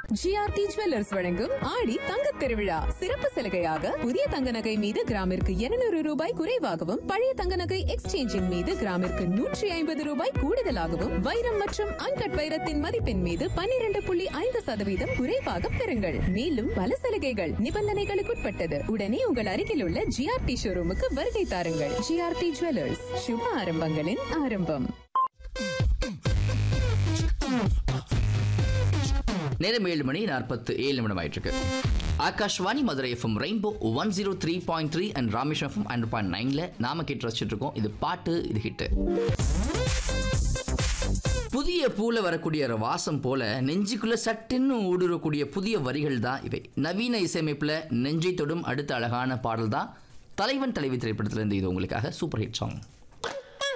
GRT jewellers வழங்கும் ஆடி தங்க திருவிழா சிறப்பு சலுகையாக புதிய தங்க நகை மீது கிராமிற்கு 200 ரூபாய் குறைவாகவும் பழைய தங்க நகை எக்ஸ்சேஞ்சின் மீது கிராமிற்கு நூற்றி ஐம்பது ரூபாய் கூடுதலாகவும் வைரம் மற்றும் அன்கட் வைரத்தின் மதிப்பின் மீது 12.5% புள்ளி ஐந்து சதவீதம் குறைவாக பெறுங்கள் மேலும் பல சலுகைகள் நிபந்தனைகளுக்குட்பட்டது உடனே உங்கள் அருகில் உள்ள ஜிஆர்டி ஷோரூமுக்கு வருகை தாருங்கள் ஜிஆர்டி ஜுவல்லர்ஸ் சுப ஆரம்பங்களின் ஆரம்பம் நேரம் ஏழு மணி நாற்பத்து ஏழு நிமிடம் ஆயிட்டு Akashvani Madurai FM rainbow one zero three point three and Rameswaram FM and point நைன்ல நாம கேட்டு ரசிச்சுட்டு இருக்கோம் இது பாட்டு இது ஹிட் புதிய பூல வரக்கூடிய ஒரு வாசம் போல நெஞ்சுக்குள்ள சட்டுன்னு ஊடுருவக்கூடிய புதிய வரிகள் தான் இவை நவீன இசையமைப்புல நெஞ்சை தொடும் அடுத்த அழகான பாடல் தான் தலைவன் தலைவி திரைப்படத்திலிருந்து இது உங்களுக்காக சூப்பர் ஹிட் சாங்